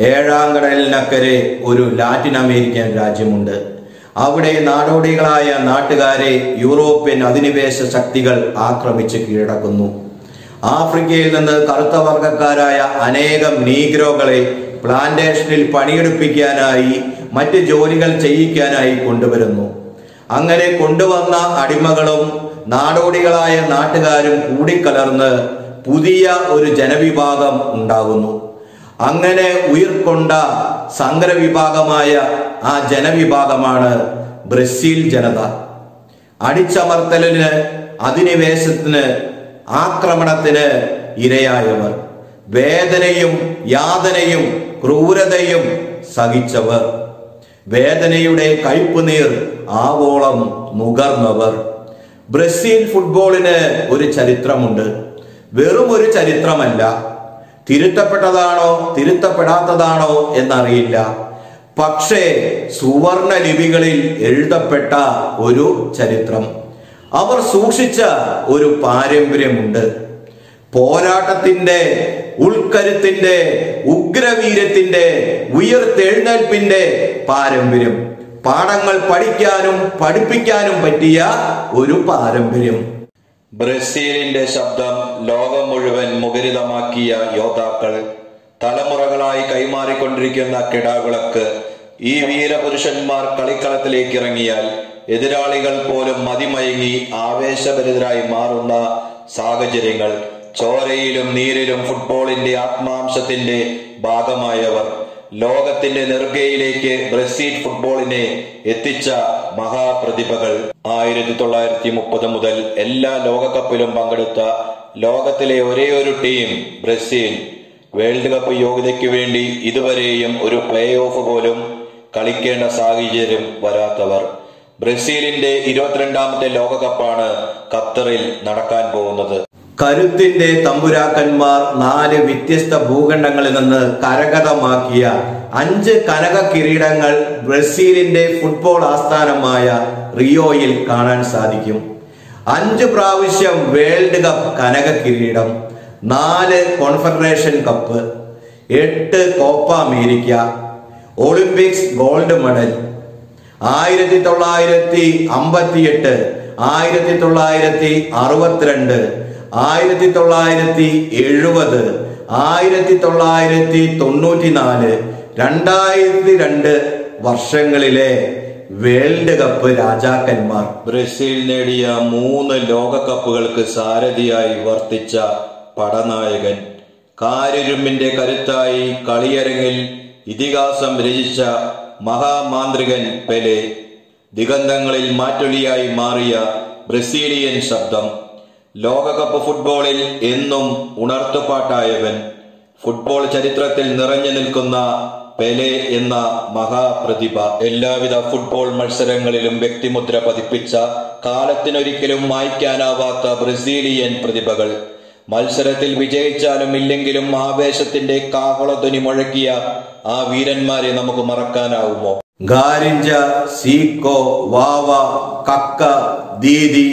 ഏഴാം കടലിനക്കരെ ഒരു Latin American രാജ്യമുണ്ട് അവിടെ നാടോടികളായ നാട്ടുകാരെ യൂറോപ്യൻ അധിനിവേശ ശക്തികൾ ആക്രമിച്ച് കീഴടക്കുന്നു ആഫ്രിക്കയിൽ നിന്ന് കറുത്ത വർഗക്കാരായ അനേകം നീഗ്രോകളെ പ്ലാന്റേഷനിൽ പണിയെടുപ്പിക്കാനായി മറ്റ് ജോലികൾ ചെയ്യിക്കാനായി കൊണ്ടുവരുന്നു അങ്ങനെ കൊണ്ടുവന്ന അടിമകളും നാടോടികളായ നാട്ടുകാരും കൂടിക്കലർന്ന് പുതിയ ഒരു ജനവിഭാഗം ഉണ്ടാകുന്നു അങ്ങനെ ഉയർക്കൊണ്ട സങ്കര വിഭാഗമായ ആ ജനവിഭാഗമാണ് ബ്രസീൽ ജനത അടിച്ചമർത്തലിന് അധിനിവേശത്തിന് ആക്രമണത്തിന് ഇരയായവർ വേദനയും യാതനയും ക്രൂരതയും സഹിച്ചവർ വേദനയുടെ കയ്പുനീർ ആവോളം നുകർന്നവർ ബ്രസീൽ ഫുട്ബോളിന് ഒരു ചരിത്രമുണ്ട് വെറും ഒരു ചരിത്രമല്ല തിരുത്തപ്പെട്ടതാണോ തിരുത്തപ്പെടാത്തതാണോ എന്നറിയില്ല പക്ഷേ സുവർണ ലിപികളിൽ എഴുതപ്പെട്ട ഒരു ചരിത്രം അവർ സൂക്ഷിച്ച ഒരു പാരമ്പര്യമുണ്ട് പോരാട്ടത്തിന്റെ ഉൾക്കരുത്തിന്റെ ഉഗ്രവീര്യത്തിന്റെ ഉയർത്തെഴുന്നേൽപ്പിന്റെ പാരമ്പര്യം പാഠങ്ങൾ പഠിക്കാനും പഠിപ്പിക്കാനും പറ്റിയ ഒരു പാരമ്പര്യം ബ്രസീലിന്റെ ശബ്ദം ലോകം മുഴുവൻ മുഖരിതമാക്കിയ യോദ്ധാക്കൾ തലമുറകളായി കൈമാറിക്കൊണ്ടിരിക്കുന്ന കിടാവിളക്ക് ഈ വീരപുരുഷന്മാർ കളിക്കളത്തിലേക്ക് ഇറങ്ങിയാൽ എതിരാളികൾ പോലും മതിമയങ്ങി ആവേശഭരിതരായി മാറുന്ന സാഹചര്യങ്ങൾ ചോരയിലും നീരിലും ഫുട്ബോളിന്റെ ആത്മാംശത്തിന്റെ ഭാഗമായവർ ലോകത്തിന്റെ നെറുകയിലേക്ക് ബ്രസീൽ ഫുട്ബോളിനെ എത്തിച്ച മഹാപ്രതിഭകൾ ആയിരത്തി തൊള്ളായിരത്തി മുപ്പത് മുതൽ എല്ലാ ലോകകപ്പിലും പങ്കെടുത്ത ലോകത്തിലെ ഒരേ ഒരു ടീം ബ്രസീൽ വേൾഡ് കപ്പ് യോഗ്യതയ്ക്ക് വേണ്ടി ഇതുവരെയും ഒരു പ്ലേ ഓഫ് പോലും കളിക്കേണ്ട സാഹചര്യം വരാത്തവർ ബ്രസീലിന്റെ ഇരുപത്തിരണ്ടാമത്തെ ലോകകപ്പാണ് ഖത്തറിൽ നടക്കാൻ പോകുന്നത് കരുത്തിന്റെ തമ്പുരാക്കന്മാർ നാല് വ്യത്യസ്ത ഭൂഖണ്ഡങ്ങളിൽ നിന്ന് കരഗതമാക്കിയ അഞ്ച് കനക കിരീടങ്ങൾ ബ്രസീലിന്റെ ഫുട്ബോൾ ആസ്ഥാനമായ റിയോയിൽ കാണാൻ സാധിക്കും അഞ്ച് പ്രാവശ്യം വേൾഡ് കപ്പ് കനക കിരീടം നാല് കോൺഫെഡറേഷൻ കപ്പ് എട്ട് Copa America Olympics gold medal ആയിരത്തി തൊള്ളായിരത്തി അമ്പത്തിയെട്ട് ആയിരത്തി തൊള്ളായിരത്തി അറുപത്തിരണ്ട് ആയിരത്തി തൊള്ളായിരത്തി എഴുപത് ആയിരത്തി തൊള്ളായിരത്തി തൊണ്ണൂറ്റിനാല് രണ്ടായിരത്തി രണ്ട് വർഷങ്ങളിലെ വേൾഡ് കപ്പ് രാജാക്കന്മാർ ബ്രസീൽ നേടിയ മൂന്ന് ലോകകപ്പുകൾക്ക് സാരഥിയായി വർത്തിച്ച പടനായകൻ കാരിരുമ്പിന്റെ കരുത്തായി കളിയരങ്ങിൽ ഇതിഹാസം രചിച്ച മഹാമാന്ത്രികൻ പെലെ ദിഗന്ധങ്ങളിൽ മാറ്റൊലിയായി മാറിയ ബ്രസീലിയൻ ശബ്ദം ലോകകപ്പ് ഫുട്ബോളിൽ എന്നും ഉണർത്തുപാട്ടായവൻ ഫുട്ബോൾ ചരിത്രത്തിൽ നിറഞ്ഞു നിൽക്കുന്ന പെലെ എന്ന മഹാപ്രതിഭ എല്ലാവിധ ഫുട്ബോൾ മത്സരങ്ങളിലും വ്യക്തിമുദ്ര പതിപ്പിച്ച കാലത്തിനൊരിക്കലും മായ്ക്കാനാവാത്ത ബ്രസീലിയൻ പ്രതിഭകൾ മത്സരത്തിൽ വിജയിച്ചാലും ഇല്ലെങ്കിലും ആവേശത്തിന്റെ കാഹളധ്വനി മുഴക്കിയ ആ വീരന്മാരെ നമുക്ക് മറക്കാനാവുമോ ഗാരിഞ്ച Zico Vava Kaka Didi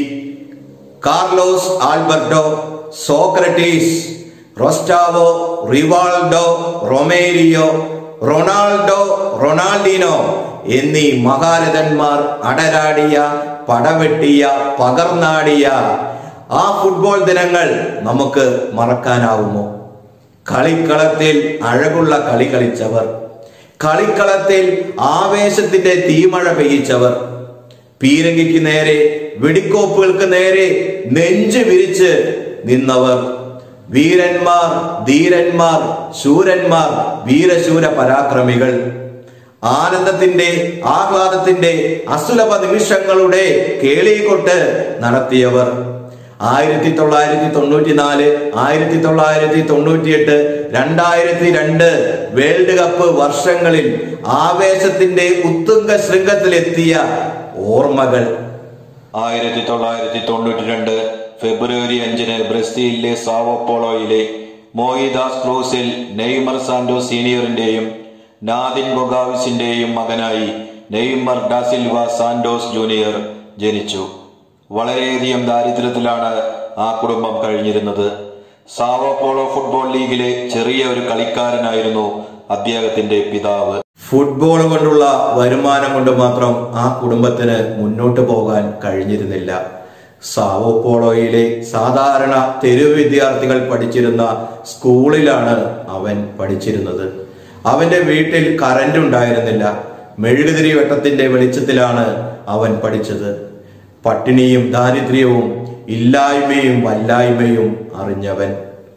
Carlos Alberto Socrates Tostao Rivaldo Romario Ronaldo Ronaldinho എന്നീ മഹാരഥന്മാർ അടരാടിയ പടവെട്ടിയ പകർന്നാടിയ ആ ഫുട്ബോൾ ദിനങ്ങൾ നമുക്ക് മറക്കാനാവുമോ കളിക്കളത്തിൽ അഴകുള്ള കളി കളിച്ചവർ കളിക്കളത്തിൽ ആവേശത്തിന്റെ തീമഴ പെയ്യിച്ചവർ പീരങ്കിക്ക് നേരെ വെടിക്കോപ്പുകൾക്ക് നേരെ നെഞ്ചു വിരിച്ച് നിന്നവർ വീരന്മാർ ധീരന്മാർ ശൂരന്മാർ വീരശൂര പരാക്രമികൾ ആനന്ദത്തിന്റെ ആഹ്ലാദത്തിന്റെ അസുലഭ നിമിഷങ്ങളുടെ കേളികൊട്ട് നടത്തിയവർ ആയിരത്തി തൊള്ളായിരത്തി തൊണ്ണൂറ്റിനാല് ആയിരത്തി തൊള്ളായിരത്തി തൊണ്ണൂറ്റിയെട്ട് രണ്ടായിരത്തി രണ്ട് വേൾഡ് കപ്പ് വർഷങ്ങളിൽ ആവേശത്തിന്റെ ഉത്തുംഗ ശൃംഗത്തിലെത്തിയ ഓർമ്മകൾ ആയിരത്തി തൊള്ളായിരത്തി തൊണ്ണൂറ്റി രണ്ട് ഫെബ്രുവരി അഞ്ചിന് ബ്രസീലിലെ സാവോപോളോയിലെ മോയിദാസ് ക്രൂസിൽ നെയ്മർ സാന്റോ സീനിയറിന്റെയും നാദിൻ ഗൊഗാവിസിന്റെയും മകനായി നെയ്മർ ഡാസിൽവ സാന്റോസ് ജൂനിയർ ജനിച്ചു വളരെയധികം ദാരിദ്ര്യത്തിലാണ് ആ കുടുംബം കഴിഞ്ഞിരുന്നത് സാവോപോളോ ഫുട്ബോൾ ലീഗിലെ ചെറിയ ഒരു കളിക്കാരനായിരുന്നു അദ്ദേഹത്തിന്റെ പിതാവ് ഫുട്ബോൾ കൊണ്ടുള്ള വരുമാനം കൊണ്ട് മാത്രം ആ കുടുംബത്തിന് മുന്നോട്ട് പോകാൻ കഴിഞ്ഞിരുന്നില്ല സാവോ പോളോയിലെ സാധാരണ തെരുവ് വിദ്യാർത്ഥികൾ പഠിച്ചിരുന്ന സ്കൂളിലാണ് അവൻ പഠിച്ചിരുന്നത് അവന്റെ വീട്ടിൽ കറന്റ് ഉണ്ടായിരുന്നില്ല മെഴുകുതിരി വെട്ടത്തിന്റെ വെളിച്ചത്തിലാണ് അവൻ പഠിച്ചത് പട്ടിണിയും ദാരിദ്ര്യവും ഇല്ലായ്മയും വല്ലായ്മയും അറിഞ്ഞവൻ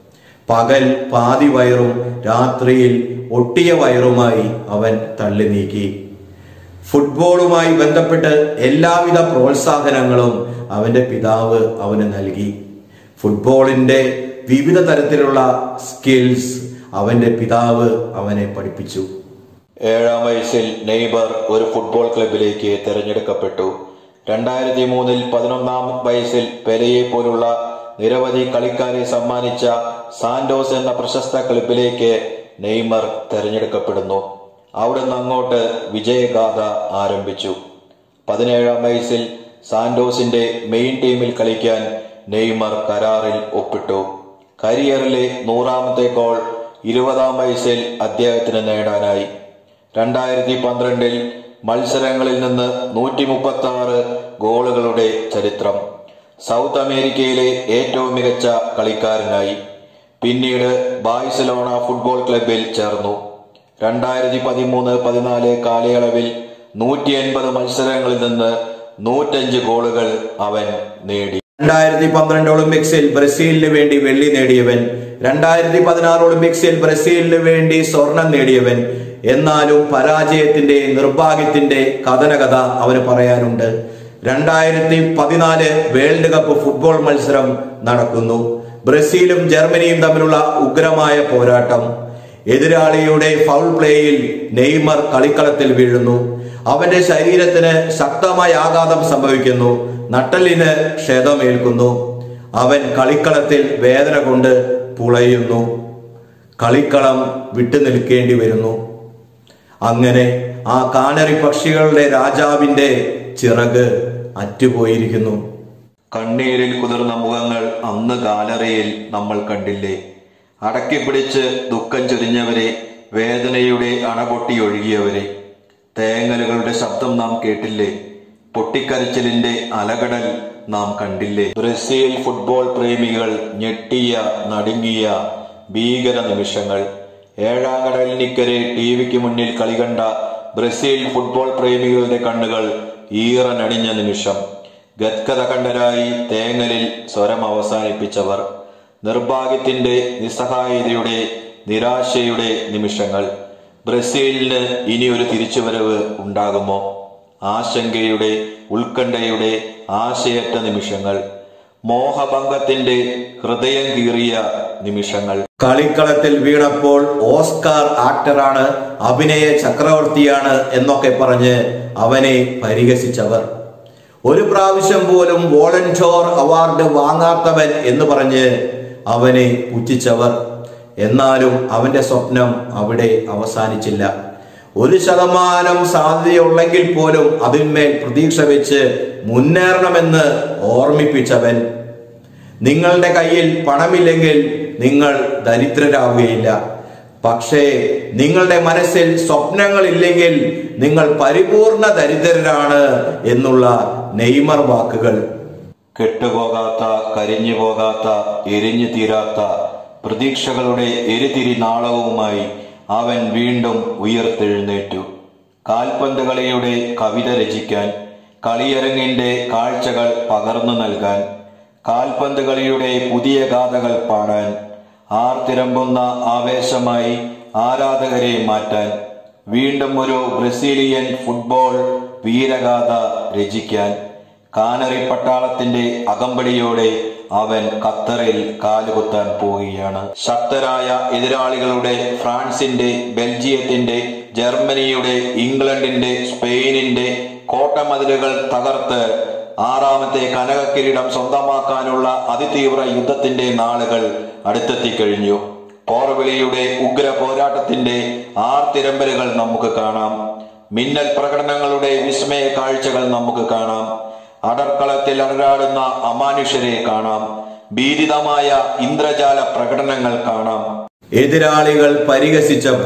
പകൽ പാതി വയറും രാത്രിയിൽ ഒട്ടിയ വയറുമായി അവൻ തള്ളി നീക്കി ഫുട്ബോളുമായി ബന്ധപ്പെട്ട് എല്ലാവിധ പ്രോത്സാഹനങ്ങളും അവന്റെ പിതാവ് അവന് നൽകി ഫുട്ബോളിന്റെ വിവിധ തരത്തിലുള്ള സ്കിൽസ് അവന്റെ പിതാവ് അവനെ പഠിപ്പിച്ചു ഏഴാം വയസ്സിൽ നെയ്ബർ ഒരു ഫുട്ബോൾ ക്ലബിലേക്ക് തിരഞ്ഞെടുക്കപ്പെട്ടു രണ്ടായിരത്തി മൂന്നിൽ പതിനൊന്നാം വയസ്സിൽ പെലയെ പോലുള്ള നിരവധി കളിക്കാരെ സമ്മാനിച്ച സാന്റോസ് എന്ന പ്രശസ്ത ക്ലബിലേക്ക് നെയ്മർ തിരഞ്ഞെടുക്കപ്പെടുന്നു അവിടുന്ന് അങ്ങോട്ട് വിജയഗാഥ ആരംഭിച്ചു പതിനേഴാം വയസ്സിൽ സാന്റോസിന്റെ മെയിൻ ടീമിൽ കളിക്കാൻ നെയ്മർ കരാറിൽ ഒപ്പിട്ടു കരിയറിലെ നൂറാമത്തെ ഗോൾ ഇരുപതാം വയസ്സിൽ അദ്ദേഹത്തിന് നേടാനായി രണ്ടായിരത്തി പന്ത്രണ്ടിൽ മത്സരങ്ങളിൽ നിന്ന് നൂറ്റി മുപ്പത്തി ആറ് ഗോളുകളുടെ ചരിത്രം സൗത്ത് അമേരിക്കയിലെ ഏറ്റവും മികച്ച കളിക്കാരനായി പിന്നീട് ബാഴ്സലോണ ഫുട്ബോൾ ക്ലബിൽ ചേർന്നു രണ്ടായിരത്തി പതിമൂന്ന് പതിനാല് കാലയളവിൽ നൂറ്റി എൺപത് മത്സരങ്ങളിൽ നിന്ന് നൂറ്റഞ്ച് ഗോളുകൾ അവൻ നേടി രണ്ടായിരത്തി പന്ത്രണ്ട് ഒളിമ്പിക്സിൽ ബ്രസീലിന് വേണ്ടി വെള്ളി നേടിയവൻ രണ്ടായിരത്തി പതിനാറ് ഒളിമ്പിക്സിൽ ബ്രസീലിന് വേണ്ടി സ്വർണം നേടിയവൻ എന്നാലും പരാജയത്തിന്റെ നിർഭാഗ്യത്തിന്റെ കഥനകഥ അവന് പറയാനുണ്ട് രണ്ടായിരത്തി പതിനാല് വേൾഡ് കപ്പ് ഫുട്ബോൾ മത്സരം നടക്കുന്നു ബ്രസീലും ജർമ്മനിയും തമ്മിലുള്ള ഉഗ്രമായ പോരാട്ടം എതിരാളിയുടെ ഫൗൾ പ്ലേയിൽ നെയ്മർ കളിക്കളത്തിൽ വീഴുന്നു അവന്റെ ശരീരത്തിന് ശക്തമായ ആഘാതം സംഭവിക്കുന്നു നട്ടലിന് ക്ഷതമേൽക്കുന്നു അവൻ കളിക്കളത്തിൽ വേദന കൊണ്ട് പുളയുന്നു കളിക്കളം വിട്ടു നിൽക്കേണ്ടി വരുന്നു അങ്ങനെ ആ കാനറി പക്ഷികളുടെ രാജാവിന്റെ ചിറക് അറ്റുപോയിരിക്കുന്നു കണ്ണീരിൽ കുതിർന്ന മുഖങ്ങൾ അന്ന് ഗാലറിയിൽ നമ്മൾ കണ്ടില്ലേ അടക്കിപ്പിടിച്ച് ദുഃഖം ചൊരിഞ്ഞവരെ വേദനയുടെ അണപൊട്ടി ഒഴുകിയവരെ തേങ്ങലുകളുടെ ശബ്ദം നാം കേട്ടില്ലേ പൊട്ടിക്കരച്ചിലിന്റെ അലകടൽ നാം കണ്ടില്ലേ ബ്രസീൽ ഫുട്ബോൾ പ്രേമികൾ ഞെട്ടിയ നടുങ്ങിയ ഭീകര നിമിഷങ്ങൾ ഏഴാം കടലിനിക്കരെ ടി വിക്ക് മുന്നിൽ കളി കണ്ട ബ്രസീൽ ഫുട്ബോൾ പ്രേമികളുടെ കണ്ണുകൾ ഈറനണിഞ്ഞ നിമിഷം ഗദ്ഗത കണ്ടരായി തേങ്ങലിൽ സ്വരം അവസാനിപ്പിച്ചവർ നിർഭാഗ്യത്തിന്റെ നിസ്സഹായതയുടെ നിരാശയുടെ നിമിഷങ്ങൾ ബ്രസീലിന് ഇനി ഒരു തിരിച്ചുവരവ് ഉണ്ടാകുമോ ആശങ്കയുടെ ഉത്കണ്ഠയുടെ ആശയറ്റ നിമിഷങ്ങൾ മോഹഭംഗത്തിന്റെ ഹൃദയം കീറിയ നിമിഷങ്ങൾ കളിക്കളത്തിൽ വീണപ്പോൾ ഓസ്കാർ ആക്ടറാണ് അഭിനയ ചക്രവർത്തിയാണ് എന്നൊക്കെ പറഞ്ഞ് അവനെ പരിഹസിച്ചവർ ഒരു പ്രാവശ്യം പോലും വോളന്റോർ അവാർഡ് വാങ്ങാത്തവൻ എന്ന് പറഞ്ഞ് അവനെ പുച്ഛിച്ചവർ എന്നാലും അവന്റെ സ്വപ്നം അവിടെ അവസാനിച്ചില്ല ഒരു ശതമാനം സാധ്യതയുള്ളെങ്കിൽ പോലും അതിന്മേൽ പ്രതീക്ഷ വെച്ച് മുന്നേറണമെന്ന് ഓർമ്മിപ്പിച്ചവൻ നിങ്ങളുടെ കയ്യിൽ പണമില്ലെങ്കിൽ നിങ്ങൾ ദരിദ്രരാവുകയില്ല പക്ഷേ നിങ്ങളുടെ മനസ്സിൽ സ്വപ്നങ്ങളില്ലെങ്കിൽ നിങ്ങൾ പരിപൂർണ ദരിദ്രരാണ് എന്നുള്ള നെയ്മർ വാക്കുകൾ കെട്ടുപോകാത്ത കരിഞ്ഞു പോകാത്ത എരിഞ്ഞു തീരാത്ത പ്രതീക്ഷകളുടെ എരിതിരി നാളവുമായി അവൻ വീണ്ടും ഉയർത്തെഴുന്നേറ്റു കാൽപന്ത് കളിയുടെ കവിത രചിക്കാൻ കളിയരങ്ങിന്റെ കാഴ്ചകൾ പകർന്നു നൽകാൻ കാൽപന്ത് കളിയുടെ പുതിയ ഗാഥകൾ പാടാൻ ആർത്തിരമ്പുന്ന ആവേശമായി ആരാധകരെ മാറ്റാൻ വീണ്ടും ഒരു ബ്രസീലിയൻ ഫുട്ബോൾ വീരഗാഥ രചിക്കാൻ കാനറി പട്ടാളത്തിന്റെ അകമ്പടിയോടെ അവൻ ഖത്തറിൽ കാലുകുത്താൻ പോവുകയാണ് ശക്തരായ എതിരാളികളുടെ ഫ്രാൻസിന്റെ ബെൽജിയത്തിന്റെ ജർമ്മനിയുടെ ഇംഗ്ലണ്ടിന്റെ സ്പെയിനിന്റെ കോട്ടമതിലുകൾ തകർത്ത് ആറാമത്തെ കനകക്കിരീടം സ്വന്തമാക്കാനുള്ള അതിതീവ്ര യുദ്ധത്തിന്റെ നാളുകൾ അടുത്തെത്തിക്കഴിഞ്ഞു പോർവിളിയുടെ ഉഗ്ര പോരാട്ടത്തിന്റെ ആർത്തിരമ്പലുകൾ നമുക്ക് കാണാം മിന്നൽ പ്രകടനങ്ങളുടെ വിസ്മയ കാഴ്ചകൾ നമുക്ക് കാണാം അടർക്കളത്തിൽ അടരാടുന്ന അമാനുഷ്യരെ കാണാം ഭീതിതമായ ഇന്ദ്രജാല പ്രകടനങ്ങൾ കാണാം എതിരാളികൾ പരിഹസിച്ചപ്പോൾ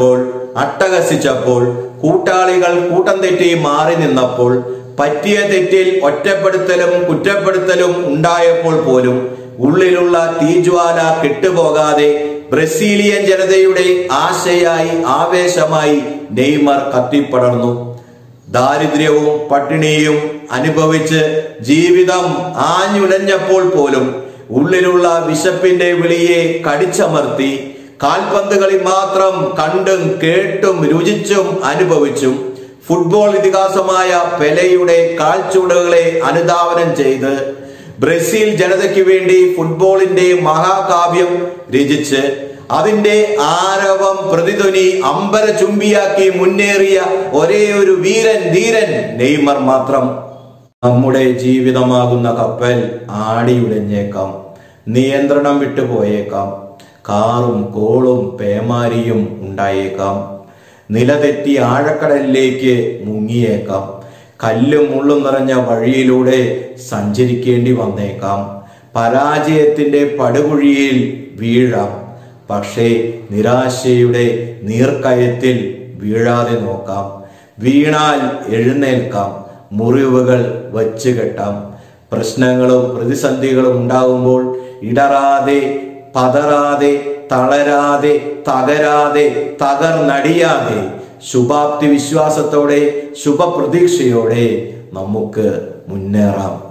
അട്ടഹസിച്ചപ്പോൾ കൂട്ടാളികൾ കൂട്ടം തെറ്റി മാറി നിന്നപ്പോൾ പറ്റിയ തെറ്റിൽ ഒറ്റപ്പെടുത്തലും കുറ്റപ്പെടുത്തലും ഉണ്ടായപ്പോൾ പോലും ഉള്ളിലുള്ള തീജ്വാല കെട്ടുപോകാതെ ബ്രസീലിയൻ ജനതയുടെ ആശയായി ആവേശമായി നെയ്മർ കത്തിപ്പടർന്നു ദാരിദ്ര്യവും പട്ടിണിയും അനുഭവിച്ച് ജീവിതം ആഞ്ഞുലഞ്ഞപ്പോൾ പോലും ഉള്ളിലുള്ള വിശപ്പിന്റെ വിളിയെ കടിച്ചമർത്തി കാൽപന്ത് കളി മാത്രം കണ്ടും കേട്ടും രുചിച്ചും അനുഭവിച്ചും ഫുട്ബോൾ ഇതിഹാസമായ പെലയുടെ കാൽച്ചൂടുകളെ അനുധാവനം ചെയ്ത് ബ്രസീൽ ജനതയ്ക്ക് വേണ്ടി ഫുട്ബോളിന്റെ മഹാകാവ്യം രചിച്ച് അതിന്റെ ആരവം പ്രതിധ്വനി അമ്പരചുംബിയാക്കി മുന്നേറിയ ഒരേ ഒരു വീരൻ ധീരൻ നെയ്മർ മാത്രം നമ്മുടെ ജീവിതമാകുന്ന കപ്പൽ ആടിയുലഞ്ഞേക്കാം നിയന്ത്രണം വിട്ടുപോയേക്കാം കാറും കോളും പേമാരിയും ഉണ്ടായേക്കാം നിലതെറ്റി ആഴക്കടലിലേക്ക് മുങ്ങിയേക്കാം കല്ലും മുള്ളും നിറഞ്ഞ വഴിയിലൂടെ സഞ്ചരിക്കേണ്ടി വന്നേക്കാം പരാജയത്തിന്റെ പടുകുഴിയിൽ വീഴാം പക്ഷേ നിരാശയുടെ നീർക്കയത്തിൽ വീഴാതെ നോക്കാം വീണാൽ എഴുന്നേൽക്കാം മുറിവുകൾ വച്ചു കെട്ടാം പ്രശ്നങ്ങളും പ്രതിസന്ധികളും ഉണ്ടാകുമ്പോൾ ഇടറാതെ പതറാതെ തളരാതെ തകരാതെ തകർന്നടിയാതെ ശുഭാപ്തി വിശ്വാസത്തോടെ ശുഭപ്രതീക്ഷയോടെ നമുക്ക് മുന്നേറാം